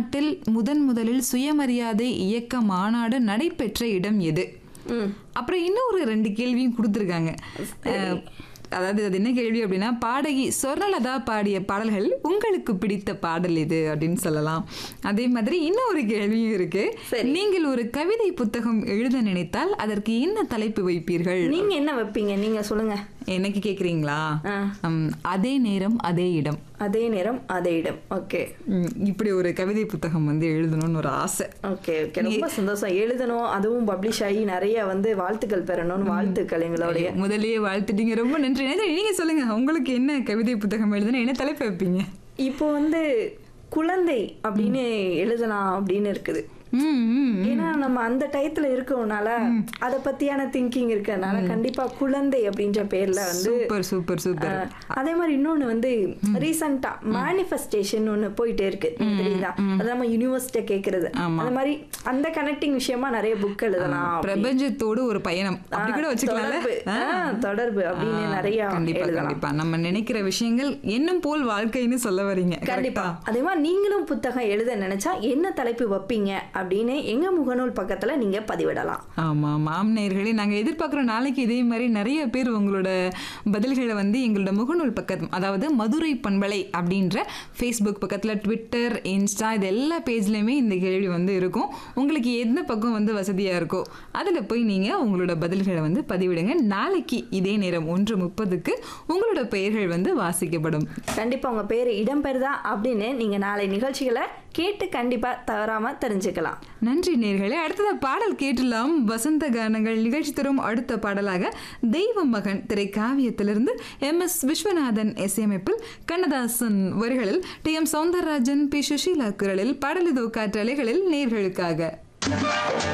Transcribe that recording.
தமிழ்நாட்டில் முதன் முதலில் சுயமரியாதை இயக்க மாநாடு நடைபெற்ற இடம் எது ம் அப்புறம் இன்னொரு ரெண்டு கேள்வியும் கொடுத்துருக்காங்க அஹ், அதாவது அது என்ன கேள்வி அப்படின்னா பாடகி சொர்ணலதா பாடிய பாடல்கள் உங்களுக்கு பிடித்த பாடல் இது அப்படின்னு சொல்லலாம் அதே மாதிரி இன்னொரு கேள்வியும் இருக்கு சரி. நீங்கள் ஒரு கவிதை புத்தகம் எழுத நினைத்தால் அதற்கு என்ன தலைப்பு வைப்பீர்கள் நீங்க என்ன வைப்பீங்க நீங்க சொல்லுங்க எனக்கு கேக்குறீங்களா ஆ. ம், அதே நேரம் அதே இடம் அதே நேரம் அதே இடம் ஓகே ம், இப்படி ஒரு கவிதை புத்தகம் வந்து எழுதணும்னு ஒரு ஆசை ஓகே ஓகே ரொம்ப சந்தோஷம் எழுதணும் அதுவும் பப்ளிஷ் ஆகி நிறைய வந்து வாழ்த்துக்கள் பெறணும்னு வாழ்த்துக்கள் எங்களுடைய முதல்லயே வாழ்த்துட்டீங்க ரொம்ப நன்றி நேத்ரா, நீங்க சொல்லுங்க உங்களுக்கு என்ன கவிதை புத்தகம் எழுதுனா என்ன தலைப்பு வைப்பீங்க இப்போ வந்து குழந்தை அப்படின்னு எழுதலாம் அப்படின்னு இருக்குது ம், ம். ஏன்னா நம்ம அந்த டயத்துல இருக்கறனால அத பத்தியான திங்கிங் இருக்கறனால கண்டிப்பா குழந்தை அப்படின்ற பேர்ல வந்து சூப்பர் சூப்பர் சூப்பர் அஹ், அதே மாதிரி இன்னொன்னு வந்து ரீசெண்டா மேனிஃபெஸ்டேஷன் ஒண்ணு போயிட்டே இருக்கு தெரியுதா அது நம்ம யூனிவர்சிட்ட கேக்குறது ஆமா. அந்த மாதிரி அந்த கனெக்டிங் விஷயமா நிறைய புக் எழுதலாம் அப்படி. பிரபஞ்சத்தோடு ஒரு பயணம் அப்படி கூட ஆ, வச்சுக்கலாம்ல தொடர்பு. ஆ, தொடர்பு அப்படின்னு ஆ, நிறைய கண்டிப்பா எழுதலாம் கண்டிப்பா நம்ம நினைக்கிற விஷயங்கள் என்னும் போல் வாழ்க்கைன்னு சொல்ல வரீங்க கண்டிப்பா கரெக்டா? அதே மாதிரி நீங்களும் புத்தகம் எழுத நினைச்சா என்ன தலைப்பு வைப்பீங்க அப்படின்னு எங்க முகநூல் பக்கத்துல நீங்க பதிவிடலாம் ஆமா ஆமாம் நேயர்களே நாங்க எதிர்பார்க்குற நாளைக்கு இதே மாதிரி நிறைய பேர் உங்களோட பதில்களை வந்து எங்களோட முகநூல் பக்கம் அதாவது மதுரை பண்பலை அப்படின்ற ஃபேஸ்புக் பக்கத்துல ட்விட்டர் இன்ஸ்டா இது எல்லா பேஜ்லயுமே இந்த கேள்வி வந்து இருக்கும் உங்களுக்கு எந்த பக்கம் வந்து வசதியா இருக்கோ அதுல போய் நீங்க உங்களோட பதில்களை வந்து பதிவிடுங்க நாளைக்கு இதே நேரம் ஒன்று முப்பதுக்கு உங்களோட பெயர்கள் வந்து வாசிக்கப்படும் கண்டிப்பா உங்க பேரு இடம்பெறுதா அப்படின்னு நீங்க நாளை நிகழ்ச்சிகளை கேட்டு கண்டிப்பா தவறாம தெரிஞ்சுக்கலாம் நன்றி நேர்களே அடுத்தத பாடல் கேட்டலாம் வசந்த கானங்கள் நிகழ்ச்சி தரும் அடுத்த பாடலாக தெய்வ மகன் திரை காவியத்திலிருந்து எம் எஸ் விஸ்வநாதன் இசையமைப்பில் கண்ணதாசன் வரிகளில் T M Soundararajan P Susheela குரலில் பாடலிதோ காற்றலைகளில் நேர்களுக்காக